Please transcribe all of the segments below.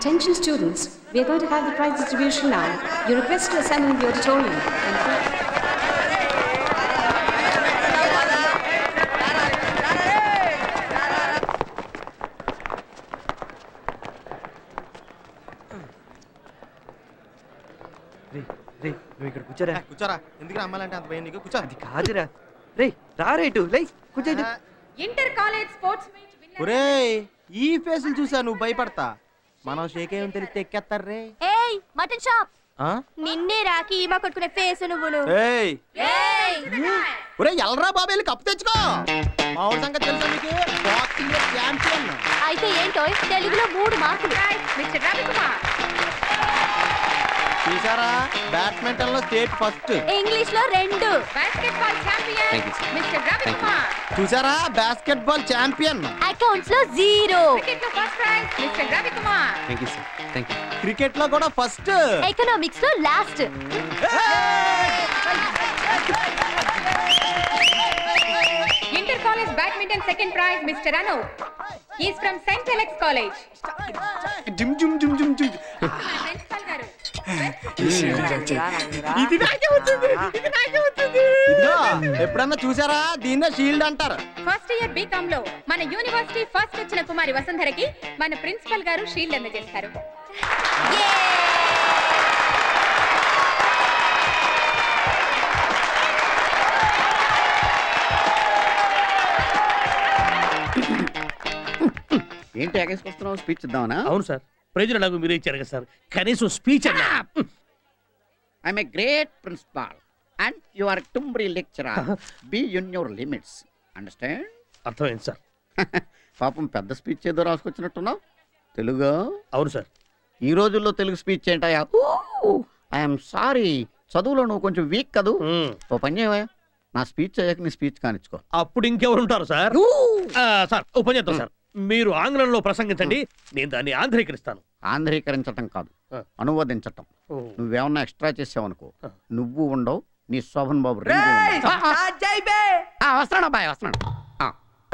Attention students, we are going to have the prize distribution now. You're requested to assemble in the auditorium. Thank you. రే రే నువ్వు ఇక్కడ కూర్చోరా కూర్చోరా ఎందుకు అమ్మాలంటే అంత భయం నీకు కూర్చో అది కాదురా రే రా రేటు లై కూర్చో ఇటు. ఇంటర్ కాలేజ్ స్పోర్ట్స్ మీట్ ఒరేయ్ ఈ ఫేసులు చూసా నువ్వు భయపడతా మనం షేక్ ఏం తెలిస్తే ఎక్కేస్తారే ఏయ్ మటన్ షాప్ ఆ? నిన్నే రాకి ఈమా కొట్టుకునే ఫేస్ నువ్వును ఏయ్ ఒరే ఎల్రా బాబు వెళ్ళి కప్పు తెచ్చుకో మా ఊరి సంగతి తెలుసా నీకు బాక్సింగ్ ఛాంపియన్ అయితే ఏంటో తెలుగులో మూడు మార్కులు మిస్టర్ రవికుమార్ చూసారా బ్యాడ్మింటన్ లో స్టేట్ ఫస్ట్ ఇంగ్లీష్ లో రెండు basketball champion Thank you, sir. Mister Ravikumar చూసారా బాస్కెట్ బాల్ ఛాంపియన్ అకౌంట్స్ లో జీరో క్రికెట్ లో first prize mister Ravikumar thank you sir thank you cricket లో కూడా ఫస్ట్ ఎకనామిక్స్ లో last inter college badminton second prize mister Anu is from saint Alex college gym gym gym gym gym principal గారు ఇది నాకే వచ్చింది ఇది నాకే వచ్చింది ఇదిగో ఎప్పుడన్నా చూసారా దీన్నే షీల్డ్ అంటారు ఫస్ట్ ఇయర్ బీకామ్ లో మన యూనివర్సిటీ ఫస్ట్ వచ్చిన కుమారి వసుంధరకి మన ప్రిన్సిపల్ గారు షీల్డ్ అందజేస్తారు ఏంటి ఎగేసుకొస్తున్నావు స్పీచ్ ఇద్దామనా అవును సార్ ప్రజలు నాకు మీరే ఇచ్చారు కదా సార్ కనీసం స్పీచ్ అన్నా I'm a great principal and you are టుంబ్రీ lecturer be in your limits understand అర్థమైంది సార్ పాపం పెద్ద స్పీచ్ ఏదో రాసుకొచ్చినట్టున్నావు తెలుగు అవును సార్ ఈ రోజుల్లో తెలుగు స్పీచ్ ఏంటయ్యా ఐఎమ్ సారీ చదువులో నువ్వు కొంచెం వీక్ కదూ మ్మ్. ఓ పని చేయవా నా స్పీచ్ అయ్యాక నీ స్పీచ్ కానిచ్చుకో అప్పుడు ఇంకెవరు ఉంటారు సార్ ఆ, సార్ ఓ పని చేద్దాం సార్ మీరు ఆంగ్లంలో ప్రసంగించండి నేను దాన్ని ఆంధ్రీకరిస్తాను ఆంధ్రీకరించటం కాదు ఆ. అనువదించటం ఓ. నువ్వేమన్నా ఎక్స్ట్రా చేసావనుకో ఆ. నువ్వు ఉండవు నీ శోభన్ బాబు రింగు ఉండదు. ఆ, ఆ. ఆ, వస్తున్నాడు అబ్బాయి వస్తున్నాడు ఆ.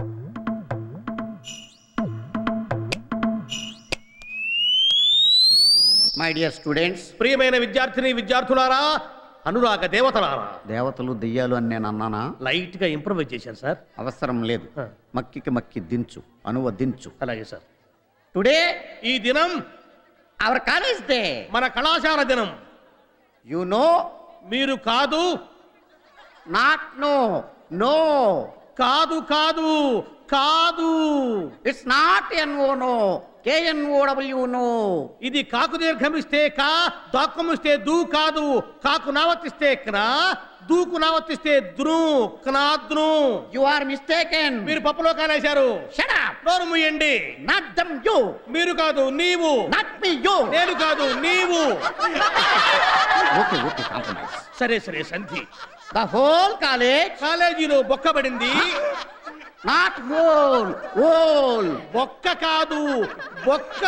మై డియర్ స్టూడెంట్స్ ప్రియమైన విద్యార్థిని విద్యార్థులారా అనురాగ దేవతలారా దేవతలు దెయ్యాలు అని నేను అన్నానా లైట్ గా ఇంప్రూవైజ్ చేశాను సార్ అవసరం లేదు ఆ. మక్కికి మక్కి దించు అనువదించు అలాగే సార్ టుడే ఈ దినం అవర్ కాలేజ్ డే మన కళాశాల దినం యు నో మీరు కాదు నాట్ నో నో కాదు కాదు కాదు it's not N O no K N O W no ఇది కాకు దీర్ఘమిస్తే కా దాక్కుమిస్తే దూ కాదు కాకు నావర్తిస్తే క్నా దూకు నావర్తిస్తే ద్రు క్నాద్రు యు ఆర్ మిస్టేకెన్ మీరు పప్పులో కానేశారు షట్ అప్ నోరు ముయ్యండి నాట్ దమ్ యు మీరు కాదు నీవు నాట్ మీ యు నేను కాదు నీవు ఓకే ఓకే కాంప్రమైజ్ సరే సరే సంధి ద హోల్ కాలేజ్ కాలేజీలో బొక్కబడింది నాట్ హోల్ హోల్ బొక్క కాదు బొక్క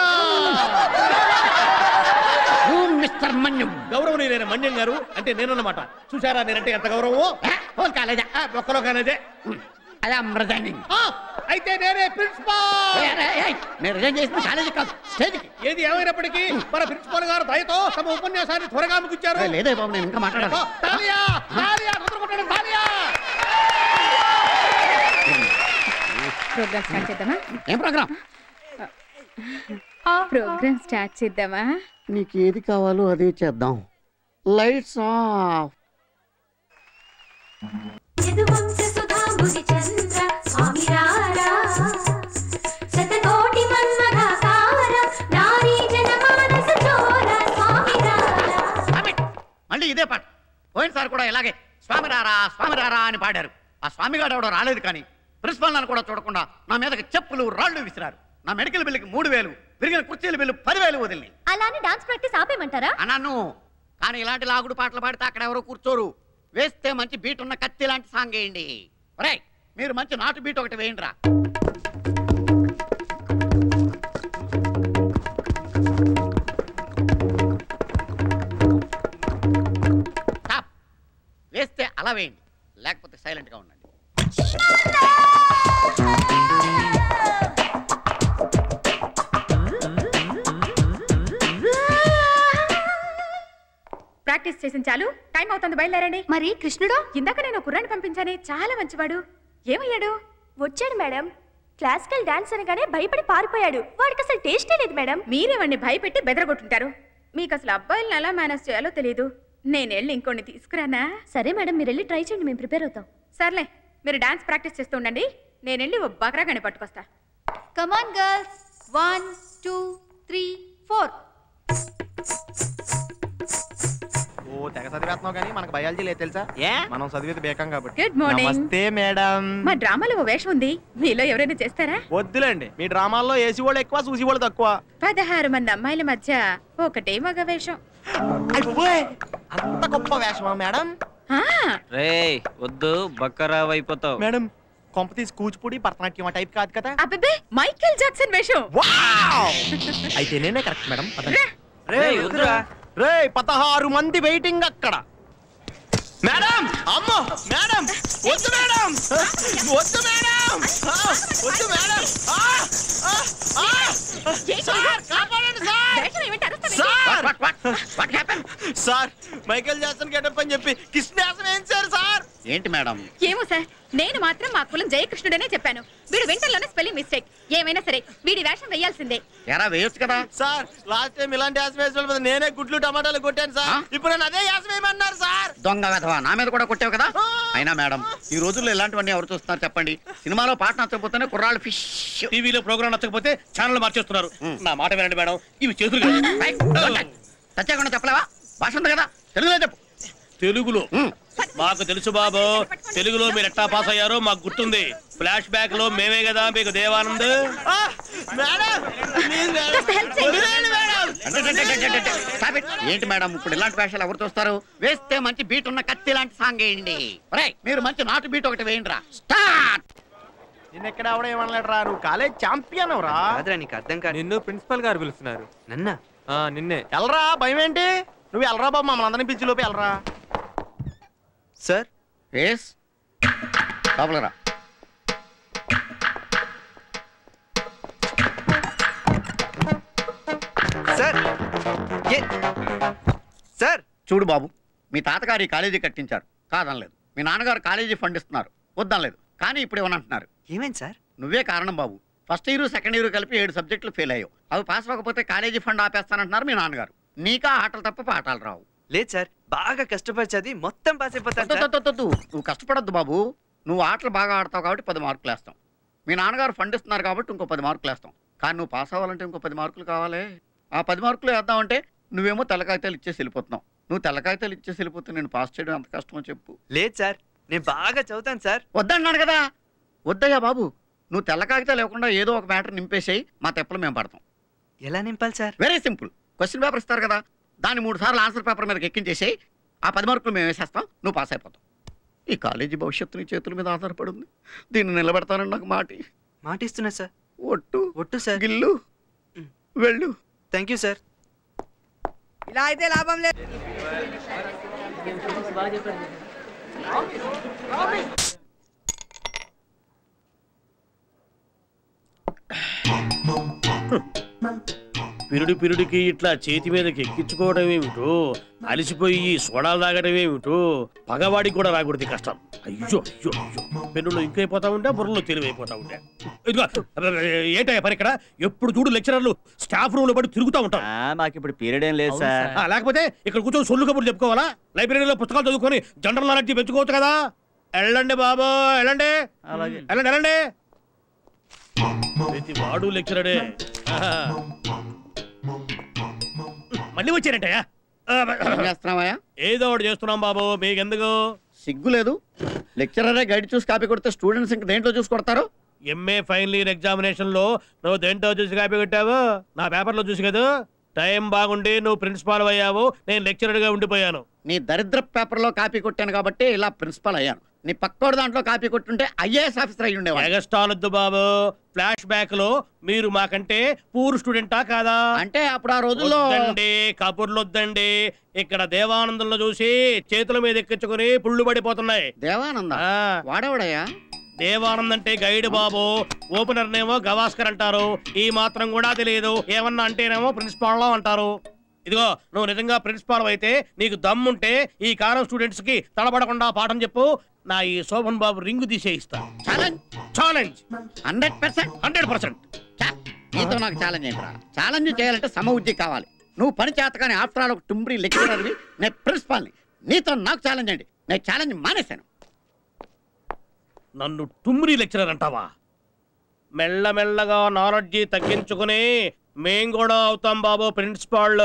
యు మిస్టర్ మన్యం గౌరవనీయులైన మన్యం గారు అంటే నేనన్నమాట చూసారా నేనంటే ఎంత గౌరవమో హోల్ కాలేజ్ ఆ, బొక్కలో కానేదే ఐ యామ్ రిజైనింగ్ ఆ, అయితే నేనే ప్రిన్సిపాల్ నేను రిజైన్ చేసిన కాలేజీ కాదు స్టేజ్కి ఏది ఏమైనప్పటికీ మన ప్రిన్సిపాల్ గారు దయతో తమ ఉపన్యాసాన్ని త్వరగా ముగించారు లేదే బాబు నేను ఇంకా మాట్లాడాలి తాలియా తాలియా తొందర కొట్టండి, తాలియా ప్రోగ్రామ్ స్టార్ట్ చేద్దామా ఏం ప్రోగ్రామ్ ప్రోగ్రామ్ స్టార్ట్ చేద్దామా నీకు ఏది కావాలో అదే చేద్దాం లైట్స్ ఆఫ్ యదువంశ సుధాంబుది చంద్ర స్వామి రారా శతకోటి మన్మథాకార నారీ జనమానస చోర స్వామి రారా మళ్ళీ ఇదే పాట పోయినసారి కూడా ఇలాగే స్వామి రారా స్వామి రారా అని పాడారు ఆ స్వామిగాడు ఎవడో రాలేదు కానీ ప్రిన్సిపల్ నన్ను కూడా చూడకుండా నా మీదకి చెప్పులు రాళ్ళు విసిరారు నా మెడికల్ బిల్లుకి మూడు వేలు విరిగిన కుర్చీల బిల్లు పదివేలు వదిలి అలానే డాన్స్ ప్రాక్టీస్ ఆపేయమంటారా అన్నాను కానీ ఇలాంటి లాగుడు పాటలు పాడితే అక్కడ ఎవరో కూర్చోరు వేస్తే మంచి బీట్ ఉన్న కత్తి లాంటి సాంగ్ వేయండి ఒరేయ్ మీరు మంచి నాటు బీట్ ఒకటి వేయండి రా స్టాప్ వేస్తే అలా వేయండి లేకపోతే సైలెంట్గా ఉండండి ప్రాక్టీస్ చేసిన చాలు టైం అవుతుంది బయలుదేరండి మరి కృష్ణుడు ఇందాక నేను కుర్రాన్ని పంపించానే చాలా మంచివాడు ఏమయ్యాడు వచ్చాడు మేడం క్లాసికల్ డాన్స్ అనగానే భయపడి పారిపోయాడు వాడికి అసలు టేస్టే లేదు మేడం మీరే వాడిని భయపెట్టి బెదరగొట్టుంటారు మీకు అసలు అబ్బాయిలను ఎలా మేనేజ్ చేయాలో తెలియదు నేను వెళ్ళి ఇంకోని తీసుకురానా సరే మేడం మీరు వెళ్ళి ట్రై చేయండి మేము ప్రిపేర్ అవుతాం సర్లే మీరు డాన్స్ ప్రాక్టీస్ చేస్తూ ఉండండి నేను వెళ్ళి ఓ బకరాగాని పట్టుకొస్తా come on girls one two three four ఓ తెగ చదివేస్తున్నావు కానీ మనకు బయాలజీ లేదు తెలుసా ఏ మనం చదివేది బేకం కాబట్టి గుడ్ మార్నింగ్ నమస్తే మేడం మా డ్రామాలో ఓ వేషం ఉంది మీలో ఎవరైనా చేస్తారా వద్దులేండి మీ డ్రామాల్లో ఏసీ వాళ్ళు ఎక్కువ చూసి వాళ్ళు తక్కువ పదహారు మంది అమ్మాయిల మధ్య ఒకటే మగ వేషం అయ్ బాబోయ్, అంత గొప్ప వేషమా మేడం ఆ, రేయ్ వద్దు బక్కరావు అయిపోతావు మేడం కొంప తీసి కూచిపూడి భరతనాట్యం ఆ టైప్ కాదు కదా అబ్బబ్బే మైకేల్ జాక్సన్ వేషం వావ్! అయితే నేనే కరెక్ట్ మేడం పదండి. రేయ్ వద్దురా రే పదహారు మంది వెయిటింగ్ అక్కడ మేడం అమ్మో మేడం వద్దు మేడం వద్దు మేడం ఆ, వద్దు మేడం ఆ, ఆ, ఆ! సార్ కాపాడండి సార్ వేషం ఏమిటి అరుస్తావేంటి? Sir What, what, what? What happened? Sir Michael Jackson getup అని చెప్పి కృష్ణాసం ఏం సార్ సార్ ఏంటి మేడం ఏమో సార్ నేను మాత్రం మా కులం జయకృష్ణుడనే చెప్పాను వీడు వెంటల్లోనే స్పెల్లింగ్ మిస్టేక్ ఏమైనా సరే వీడి వేషం వేయాల్సిందే ఎరా వేయొచ్చు కదా సార్ లాస్ట్ టైం ఇలాంటి యాసం వేసిన వాళ్ళ మీద నేనే గుడ్లు టమాటాలు కొట్టాను సార్ ఆ? ఇప్పుడు నన్ను అదే యాసం వేయమన్నారు సార్ దొంగ వెధవా నా మీద కూడా కొట్టావు కదా అయినా మేడం ఈ రోజుల్లో ఇలాంటివన్నీ ఎవరు చూస్తున్నారు చెప్పండి సినిమాలో పాట నచ్చకపోతేనే కుర్రాళ్ళు ఫిష్ టీవీలో ప్రోగ్రామ్ నచ్చకపోతే ఛానల్ మార్చేస్తున్నారు మ్. నా మాట వినండి మేడం ఇవి చేతులు కాదు. చచ్చాకుండా చెప్పలేవా భాష ఉంది కదా తెలుగులో చెప్పు తెలుగులో మ్. మాకు తెలుసు బాబు తెలుగులో మీరు ఎట్టా పాస్ అయ్యారో మాకు గుర్తుంది ఫ్లాష్ బ్యాక్ లో మేమే కదా మీకు దేవానంద్ ఆ, మేడం ప్లీజ్ మేడం కాస్త help చేయండి. వదిలేయండి మేడం అంటే, అంటే, అంటే, అంటే, అంటే, stop it. ఏంటి మేడం ఇప్పుడు ఇలాంటి వేషాలు ఎవరు చూస్తారు వేస్తే మంచి బీట్ ఉన్న కత్తి లాంటి సాంగ్ వేయండి ఒరేయ్, మీరు మంచి నాటు బీట్ ఒకటి వేయండి రా స్టార్ట్ నిన్న ఎక్కడ ఎవడ ఏమనలేడరా నువ్వు కాలేజ్ ఛాంపియన్ రా కాదురా నీకు అర్థం కాదు నిన్ను ప్రిన్సిపల్ గారు పిలుస్తున్నారు నన్న ఆ నిన్నే ఎల్రా భయం ఏంటి నువ్వు ఎల్రా బాబు మమ్మల్ని అందరినీ పిలిచి లోపు ఎల్రా సార్ ఎస్ లోపల రా సార్ ఏ సార్ చూడు బాబు మీ తాతగారు ఈ కాలేజీ కట్టించారు కాదనలేదు మీ నాన్నగారు కాలేజీ ఫండ్ ఇస్తున్నారు వద్దనలేదు కానీ ఇప్పుడు ఏమనంటున్నారు ఏమైంది సార్ నువ్వే కారణం బాబు ఫస్ట్ ఇయర్ సెకండ్ ఇయర్ కలిపి ఏడు సబ్జెక్టులు ఫెయిల్ అయ్యావు అవి పాస్ అవ్వకపోతే కాలేజీ ఫండ్ ఆపేస్తానంటున్నారు మీ నాన్నగారు నీకా ఆటలు తప్ప పాఠాలు రావు లేదు సార్ బాగా కష్టపడి చదివి మొత్తం పాస్ అయిపోతాను వద్దు, సార్. వద్దు, వద్దు, వద్దు. నువ్వు కష్టపడద్దు బాబు నువ్వు ఆటలు బాగా ఆడతావు కాబట్టి పది మార్కులు వేస్తాం మీ నాన్నగారు ఫండ్ ఇస్తున్నారు కాబట్టి ఇంకో పది మార్కులు వేస్తాం కానీ నువ్వు పాస్ అవ్వాలంటే ఇంకో పది మార్కులు కావాలి ఆ పది మార్కులు వేద్దామంటే నువ్వేమో తెల్ల కాగితాలు ఇచ్చేసి వెళ్ళిపోతున్నావు నువ్వు తెల్ల కాగితాలు ఇచ్చేసి వెళ్ళిపోతే నేను పాస్ చేయడం ఎంత కష్టమో చెప్పు లేదు సార్ నేను బాగా చదువుతాను సార్ వద్దన్నాను కదా వద్దయ్యా బాబు నువ్వు తెల్ల కాగితాలు లేకుండా ఏదో ఒక మ్యాటర్ నింపేసేయి మా తెప్పలు మేము పడతాం ఎలా నింపాలి sir very simple question paper ఇస్తారు కదా దాన్ని మూడు సార్లు ఆన్సర్ పేపర్ మీదకి ఎక్కించేసేయి ఆ పది మార్కులు మేము వేసేస్తాం నువ్వు పాస్ అయిపోతావు ఈ కాలేజీ భవిష్యత్తు నీ చేతుల మీద ఆధారపడి ఉంది దీన్ని నిలబెడతానని నాకు మాటి మాట ఇస్తున్నా సార్ ఒట్టు ఒట్టు సార్ గిల్లు వెళ్ళు థ్యాంక్ యూ సార్ ఇలా అయితే లాభం లేదు పిరుడు పిరుడికి ఇట్లా చేతి మీదకి ఎక్కించుకోవడం ఏమిటో అలిసిపోయి ఈ సోడాలు తాగడం ఏమిటో పగవాడికి కూడా రాకూడదు ఈ కష్టం అయ్యో అయ్యో అయ్యో పెన్నులో ఇంకైపోతా ఉంటే బుర్రలో తెలివైపోతా ఉంటే ఇదిగో ఏంటయ్యా పని ఇక్కడ ఎప్పుడు చూడు లెక్చరర్లు స్టాఫ్ రూమ్ లో పడి తిరుగుతూ ఉంటారు మాకు ఇప్పుడు పీరియడ్ ఏం లేదు సార్ ఆ, లేకపోతే ఇక్కడ కూర్చొని సొల్లు కబుర్లు చెప్పుకోవాలా లైబ్రరీలో పుస్తకాలు చదువుకొని జనరల్ నాలెడ్జ్ పెంచుకోవచ్చు కదా వెళ్ళండి బాబు వెళ్ళండి అలాగే. వెళ్ళండి వెళ్ళండి ప్రతి వాడు లెక్చరడే ఆహా. మళ్ళీ వచ్చారంటయ్యా ఆ, ఏం చేస్తున్నావయ్యా ఏదో ఒకటి చేస్తున్నాం బాబు మీకెందుకు సిగ్గు లేదు లెక్చరరే గైడ్ చూసి కాపీ కొడితే స్టూడెంట్స్ ఇంక దేంట్లో చూసి కొడతారు ఎంఏ ఫైనల్ ఇయర్ ఎగ్జామినేషన్ లో నువ్వు దేంట్లో చూసి కాపీ కొట్టావు నా పేపర్లో చూసి కదా టైం బాగుండి నువ్వు ప్రిన్సిపాల్ అయ్యావు నేను లెక్చరర్ గా ఉండిపోయాను నీ దరిద్ర పేపర్లో కాపీ కొట్టాను కాబట్టి ఇలా ప్రిన్సిపల్ అయ్యాను నీ పక్కోడు దాంట్లో కాపీ కొట్టుంటే ఐఏఎస్ ఆఫీసర్ అయ్యి ఉండేవాడు ఎగస్టాలొద్దు బాబు ఫ్లాష్ బ్యాక్ లో మీరు మాకంటే పూర్ స్టూడెంటా కాదా అంటే అప్పుడు ఆ రోజుల్లో వద్దండి కబుర్లు వద్దండి ఇక్కడ దేవానందంలో చూసి చేతుల మీద ఎక్కించుకుని పుళ్ళు పడిపోతున్నాయి దేవానంద ఆ, వాడేవాడయ్యా దేవానంద్ అంటే గైడ్ బాబు ఓపెనర్ నేమో గవాస్కర్ అంటారు ఈ మాత్రం కూడా తెలియదు ఏమన్నా అంటేనేమో ప్రిన్సిపాల్ అంటారు ఇదిగో నువ్వు నిజంగా ప్రిన్సిపాల్ అయితే నీకు దమ్ముంటే ఈ కాలం స్టూడెంట్స్ కి తడబడకుండా పాఠం చెప్పు నా ఈ శోభన్ బాబు రింగు తీసేయిస్తా challenge challenge hundred percent hundred percent నీతో నాకు ఛాలెంజ్ ఏంట్రా ఛాలెంజ్ చేయాలంటే సమబుద్ధి కావాలి నువ్వు పని చేత కానీ ఆఫ్టర్ ఆల్ ఒక టుంబ్రీ లెక్చరర్వి నేను ప్రిన్సిపాల్ని నీతో నాకు ఛాలెంజ్ అండి నేను ఛాలెంజ్ మానేశాను నన్ను టుమ్రీ లెక్చరర్ అంటావా మెల్లమెల్లగా నాలెడ్జి తగ్గించుకుని మేం కూడా అవుతాం బాబు ప్రిన్సిపాల్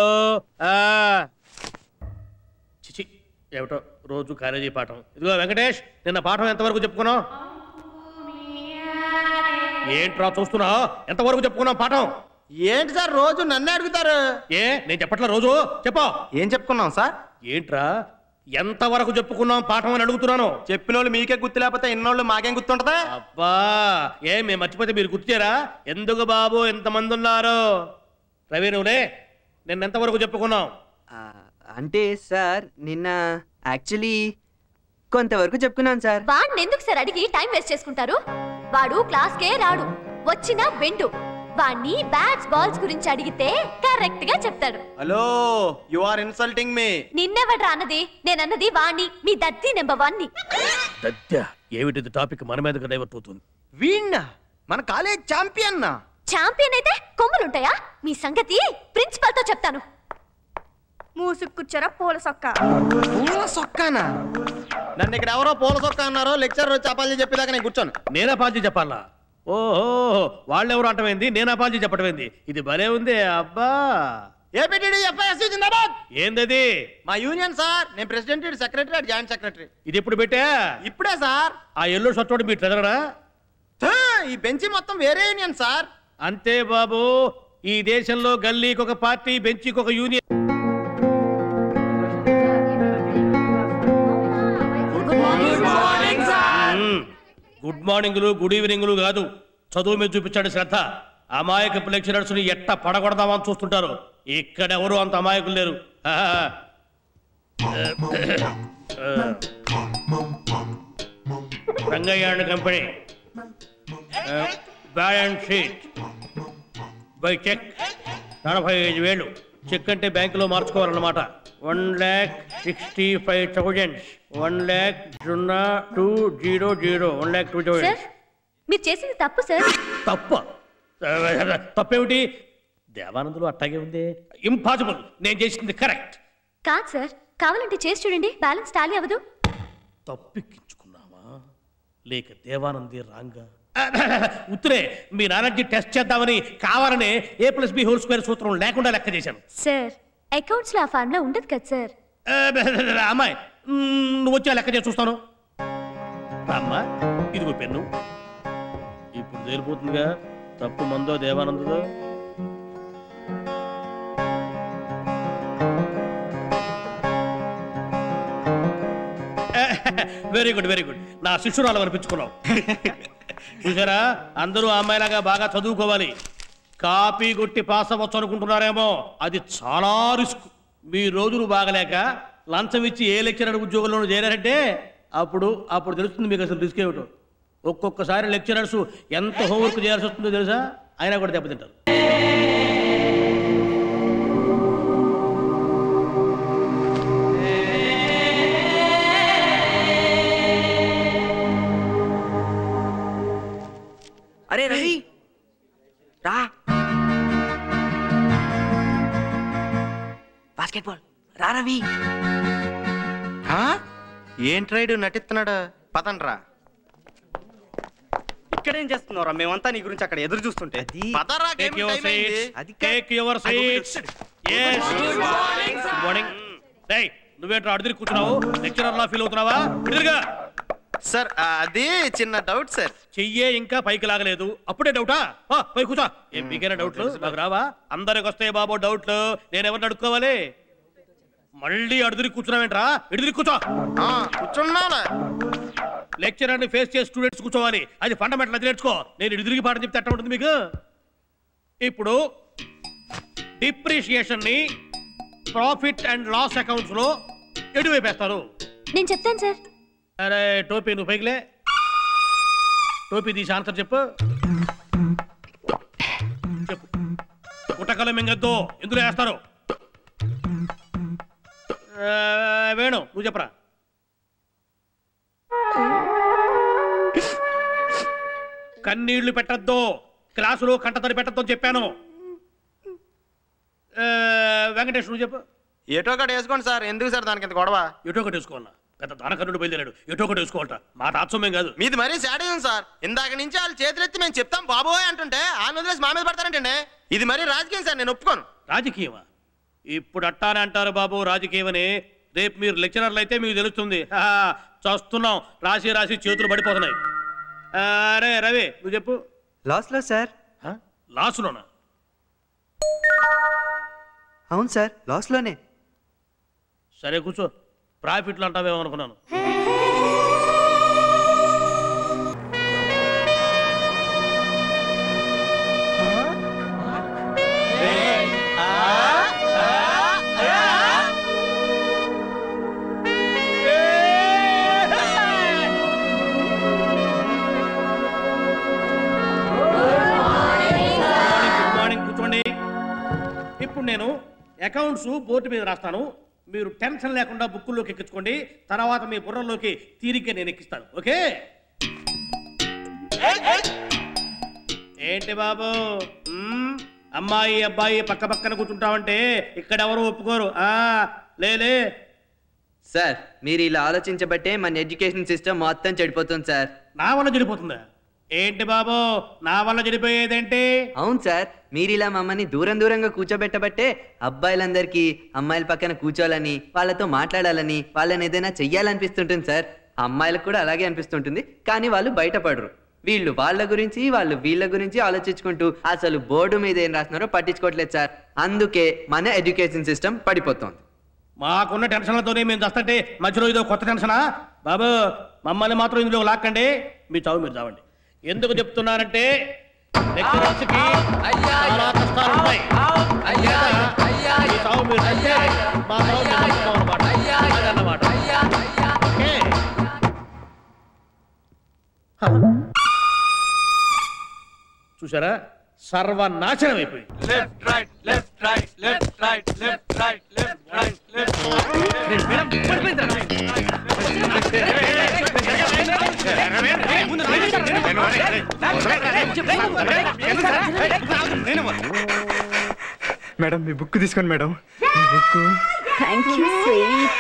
చిచి ఏమిటో రోజు కాలేజీ పాఠం ఇదిగో వెంకటేష్ నిన్న పాఠం ఎంతవరకు చెప్పుకున్నావు ఏంట్రా చూస్తున్నావు ఎంతవరకు చెప్పుకున్నావు పాఠం ఏంటి సార్ రోజు నన్నే అడుగుతారు ఏ నేను చెప్పట్లా రోజు చెప్పు ఏం చెప్పుకున్నాం సార్ ఏంట్రా ఎంతవరకు చెప్పుకున్నాం పాఠం అని అడుగుతున్నాను చెప్పిన వాళ్ళు మీకే గుర్తు లేకపోతే ఇన్నోళ్ళు మాకేం గుర్తుంటదా అబ్బా ఏ మేము మర్చిపోతే మీరు గుర్తుచారా ఎందుకు బాబు ఎంతమంది ఉన్నారు రవి నువ్వులే నిన్న ఎంతవరకు చెప్పుకున్నాం ఆ, అంటే సార్ నిన్న యాక్చువల్లీ కొంతవరకు చెప్పుకున్నాను సార్ వాడిని ఎందుకు సార్ అడిగి టైం వేస్ట్ చేసుకుంటారు వాడు క్లాస్కే రాడు వచ్చినా వెండు వాణ్ణి బ్యాట్స్ బాల్స్ గురించి అడిగితే కరెక్ట్ గా చెప్తాడు hello you are insulting me నిన్నెవడ్రా అన్నది నేనన్నది వాణ్ణి మీ దత్తి నెంబర్ వన్ ని దత్య ఏమిటిది టాపిక్ మన మీదకి డైవర్ట్ అవుతుంది వీణ్ణ మన కాలేజ్ ఛాంపియన్ ఛాంపియన్ అయితే కొమ్ములుంటాయా మీ సంగతి ప్రిన్సిపల్ తో చెప్తాను మూసుకు కూర్చోరా పూల సొక్క పూల సొక్కానా నన్ను ఇక్కడ ఎవరో పూల సొక్క అన్నారో లెక్చర్ వచ్చి అపాలి చెప్పేదాకా నేను కూర్చోను నేను అపాలజీ చెప్పాలా ఓహో వాళ్ళెవరు అంటమైంది నేను అపాలజీ చెప్పటమైంది ఇది భలే ఉంది అబ్బా ఏపీటీడీ ఎఫ్ఐఎస్సీ జిందాబాద్ ఏందది మా యూనియన్ సార్ నేను ప్రెసిడెంట్ సెక్రటరీ అటు జాయింట్ సెక్రటరీ ఇది ఎప్పుడు పెట్టా ఇప్పుడే సార్ ఆ ఎల్లో షర్ట్ వాడు మీ ట్రెజరరా థూ, ఈ బెంచి మొత్తం వేరే యూనియన్ సార్ అంతే బాబు ఈ దేశంలో గల్లీకి ఒక పార్టీ బెంచికి ఒక యూనియన్ మ్మ్. గుడ్ మార్నింగ్లు గుడ్ ఈవినింగ్లు కాదు చదువు మీద చూపించాడు శ్రద్ధ అమాయకపు లెక్చరర్స్ ని ఎట్ట పడగొడదామని చూస్తుంటారు ఇక్కడెవరు అంత అమాయకులు లేరు ఆహా. Rangaiah and company balance sheet by cheque నలభై ఐదు వేలు చెక్ అంటే బ్యాంకులో మార్చుకోవాలన్నమాట one lakh sixty five thousands one lakh సున్నా two zero zero one lakh two sir thousands మీరు చేసింది తప్పు సార్ తప్ప తప్పేమిటి దేవానందులు అట్టాగే ఉంది ఇంపాసిబుల్ నేను చేసింది కరెక్ట్ కాదు సార్ కావాలంటే చేసి చూడండి బ్యాలెన్స్ టాలీ అవ్వదు తప్పిక్కించుకున్నావా లేక దేవానంది రాంగా ఉత్తరే మీ నాన్నకి టెస్ట్ చేద్దామని కావాలనే A plus B whole square సూత్రం లేకుండా లెక్క చేశాను సార్ అకౌంట్స్ లో ఆ ఫార్ములా ఉండదు కదా సార్ ఆ, అమ్మాయి మ్, నువ్వు వచ్చా లెక్క చేసి చూస్తాను అమ్మా ఇదిగో పెన్ను ఇప్పుడు తేలిపోతుందిగా తప్పు మందో దేవానందుదో వెరీ గుడ్ వెరీ గుడ్ నా శిష్యురాలు అనిపించుకున్నావు చూసారా అందరూ ఆ అమ్మాయిలాగా బాగా చదువుకోవాలి కాపీ కొట్టి పాస్ అవ్వచ్చు అనుకుంటున్నారేమో అది చాలా రిస్క్ మీ రోజులు బాగలేక లంచం ఇచ్చి ఏ లెక్చరర్ ఉద్యోగంలోనూ చేరారంటే అప్పుడు అప్పుడు తెలుస్తుంది మీకు అసలు రిస్క్ ఏమిటో ఒక్కొక్కసారి లెక్చరర్స్ ఎంత హోంవర్క్ చేయాల్సి వస్తుందో తెలుసా అయినా కూడా దెబ్బతింటారు అరే రవి రా బాస్కెట్బాల్ రా రవి ఏం ట్రైడ్ నటిస్తున్నాడు పదండ్రా ఇక్కడేం చేస్తున్నారా మేమంతా నీ గురించి అక్కడ ఎదురు చూస్తుంటే పదరా టేక్ game యువర్ time అయింది. Seats take your seats yes good morning డేయ్ నువ్వేంట్రా అడిదిరి కూర్చున్నావు లెక్చరర్ లా ఫీల్ అవుతున్నావా ఎదురుగా సార్ అది చిన్న డౌట్ సార్ చెయ్యే ఇంకా పైకి లాగలేదు అప్పుడే డౌటా ఆ, పై కూర్చో ఏం మీకైనా డౌట్లు నాకు రావా అందరికి వస్తాయి బాబు డౌట్లు నేను ఎవరిని అడుక్కోవాలి మళ్ళీ అడుదిరి కూర్చున్నావేంట్రా ఎడుదిరి కూర్చో ఆ, కూర్చున్నావులే లెక్చరర్ ని ఫేస్ చేసి స్టూడెంట్స్ కూర్చోవాలి అది ఫండమెంటల్ అది నేర్చుకో నేను ఎదురికి పాఠం చెప్తే అట్ట ఉంటుంది మీకు ఇప్పుడు డిప్రిషియేషన్ ని ప్రాఫిట్ అండ్ లాస్ అకౌంట్స్ లో ఎటువైపేస్తారు నేను చెప్తాను సార్ అరే టోపీ నువ్వు పైకిలే టోపీ తీసి ఆన్సర్ చెప్పు చెప్పు గుట్టకల మింగద్దు ఎందులో వేస్తారు ఆ, వేణు నువ్వు చెప్పరా కన్నీళ్లు పెట్టద్దు క్లాసులో కంటతడి పెట్టద్దు అని చెప్పాను ఆ, వెంకటేష్ నువ్వు చెప్పు ఏటో ఒకటి వేసుకోండి సార్ ఎందుకు సార్ దానికి ఇంత గొడవ ఎటో ఒకటి వేసుకోవాలా పెద్ద దానకర్ణుడు బయలుదేరాడు ఎటో ఒకటి వేసుకోవాలట మా తాత్సమ్యం కాదు మీది మరీ శాడిజం సార్ ఇందాక నుంచి వాళ్ళు చేతులెత్తి మేము చెప్తాం బాబోయ్ అంటుంటే ఆయన వదిలేసి మా మీద పడతారంటండి ఇది మరీ రాజకీయం సార్ నేను ఒప్పుకోను రాజకీయమా ఇప్పుడు అట్టానే అంటారు బాబు రాజకీయమని రేపు మీరు లెక్చరర్లు అయితే మీకు తెలుస్తుంది హాహా, చస్తున్నాం రాసి రాసి చేతులు పడిపోతున్నాయి ఆ, అరే రవి నువ్వు చెప్పు లాస్లో సార్ హ? లాసులోనా అవును సార్ లాస్లోనే సరే కూర్చో ప్రాఫిట్లు అంటావేమో అనుకున్నాను గుడ్ మార్నింగ్ కూర్చోండి ఇప్పుడు నేను అకౌంట్స్ బోర్డు మీద రాస్తాను మీరు టెన్షన్ లేకుండా బుక్కుల్లోకి ఎక్కించుకోండి తర్వాత మీ బుర్రలోకి తీరిగ్గా నేను ఎక్కిస్తాను ఓకే ఏంటి బాబు మ్మ్? అమ్మాయి అబ్బాయి పక్క పక్కన కూర్చుంటామంటే ఇక్కడ ఎవరు ఒప్పుకోరు ఆ లేలే సార్ మీరు ఇలా ఆలోచించబట్టే మన ఎడ్యుకేషన్ సిస్టమ్ మొత్తం చెడిపోతుంది సార్ నా వల్ల చెడిపోతుందా ఏంటి బాబు నా వల్ల చెడిపోయేదేంటి అవును సార్ మీరు ఇలా మమ్మల్ని దూరం దూరంగా కూర్చోబెట్టబట్టే అబ్బాయిలందరికీ అమ్మాయిల పక్కన కూర్చోవాలని వాళ్ళతో మాట్లాడాలని వాళ్ళని ఏదైనా చెయ్యాలనిపిస్తుంటుంది సార్ అమ్మాయిలకు కూడా అలాగే అనిపిస్తుంటుంది కానీ వాళ్ళు బయటపడరు వీళ్ళు వాళ్ళ గురించి వాళ్ళు వీళ్ళ గురించి ఆలోచించుకుంటూ అసలు బోర్డు మీద ఏం రాస్తున్నారో పట్టించుకోవట్లేదు సార్ అందుకే మన ఎడ్యుకేషన్ సిస్టమ్ పడిపోతోంది మాకున్న టెన్షన్లతోనే మేము చస్తుంటే మధ్యలో ఇదో కొత్త టెన్షనా బాబు మమ్మల్ని మాత్రం ఇందులో లాక్కండి మీ చావు మీరు చావండి ఎందుకు చెప్తున్నానంటే lecturers కి చాలా కష్టాలు ఉంటాయి మీ చావు మీరు చస్తే మా చావు మేము చస్తాం అన్నమాట. అదన్నమాట. ఓకే? చూసారా సర్వనాశనం అయిపోయింది left right left right left right left right left right left madam మీ బుక్ తీసుకోండి మేడం మీ book thank you sweet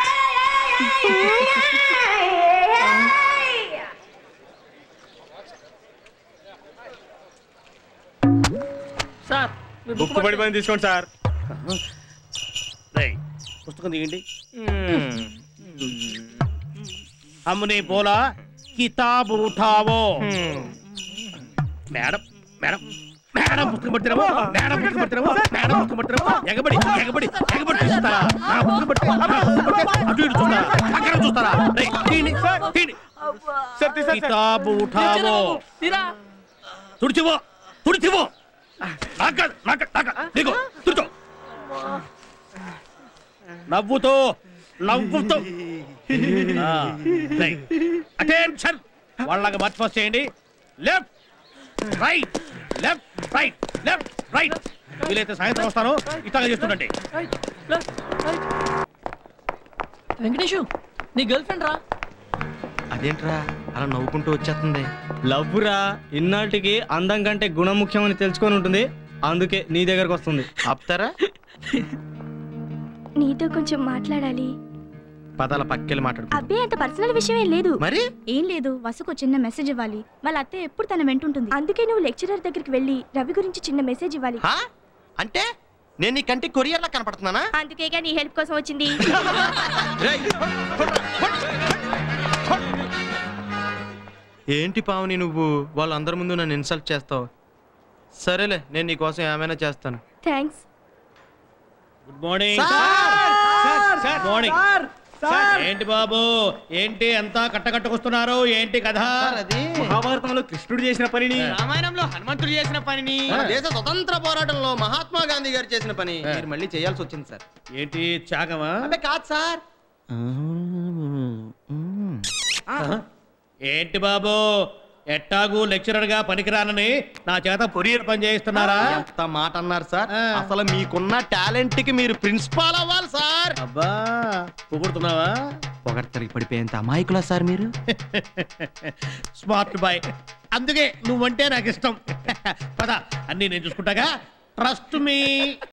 sir book పడిపోయింది తీసుకోండి సార్ రేయ్, పుస్తకం తీయండి हमने बोला किताब उठाओ మేడం మేడం మేడం పుస్తకం పడుతున్నాము మేడం పుస్తకం పడుతున్నాము మేడం పుస్తకం పడుతున్నాము ఎగబడి ఎగబడి ఎగబడి చూస్తారా నా పుస్తకం పట్టి నా పుస్తకం పట్టి అటు ఇటు చూస్తారా పక్కన చూస్తారా రేయ్, తీయండి, తీయండి. కితాబ్ ఉఠావో తుడిచివో తుడిచివో నాక నాక నాక నీకు తుడిచో నవ్వుతో నవ్వుతో అటెన్షన్ వాళ్ళకి మార్చి ఫస్ట్ చేయండి left right left right left right వీలైతే సాయంత్రం వస్తాను ఇట్లాగా చేస్తుండండి వెంకటేషు నీ గర్ల్ ఫ్రెండ్ రా అదేంట్రా అలా నవ్వుకుంటూ వచ్చేస్తుంది లవ్ రా ఇన్నాటికి అందం కంటే గుణం ముఖ్యమని తెలుసుకొని ఉంటుంది అందుకే నీ దగ్గరకు వస్తుంది ఆపుతారా నీతో కొంచెం మాట్లాడాలి పదాల పక్కెళ్ళి మాట్లాడు అబ్బే అంత పర్సనల్ విషయం ఏం లేదు మరి ఏం లేదు వసుకు చిన్న మెసేజ్ ఇవ్వాలి వాళ్ళ అత్తయ్య ఎప్పుడు తన వెంటుంటుంది అందుకే నువ్వు లెక్చరర్ దగ్గరికి వెళ్ళి రవి గురించి చిన్న మెసేజ్ ఇవ్వాలి హా? అంటే నేను నీ కంటి కొరియర్లా కనపడుతున్నానా అందుకేగా నీ హెల్ప్ కోసం వచ్చింది ఏంటి పావని నువ్వు వాళ్ళందరి ముందు నన్ను ఇన్సల్ట్ చేస్తావు సరేలే నేను నీ కోసం ఏమైనా చేస్తాను thanks good morning sir! Good morning sir! Sir! ఏంటి బాబు ఏంటి అంతా కట్టకట్టుకొస్తున్నారు ఏంటి కథ మహాభారతంలో కృష్ణుడు చేసిన పనిని రామాయణంలో హనుమంతుడు చేసిన పనిని మన దేశ స్వతంత్ర పోరాటంలో మహాత్మా గాంధీ గారు చేసిన పని మీరు మళ్ళీ చేయాల్సి వచ్చింది సార్ ఏంటి త్యాగమా అబ్బే కాదు సార్ ఏంటి బాబు ఎట్టాగు లెక్చరర్ గా పనికిరానని నా చేత కొరియర్ పని చేయిస్తున్నారా ఎంత మాట అన్నారు సార్ అసలు మీకున్న టాలెంట్ కి మీరు ప్రిన్సిపాల్ అవ్వాలి సార్ అబ్బా పొగుడుతున్నావా పొగడ్తలకి పడిపోయేంత అమాయకులా సార్ మీరు స్మార్ట్ బాయ్ అందుకే నువ్వంటే నాకు ఇష్టం పద అన్ని నేను చూసుకుంటాగా ట్రస్ట్ మీ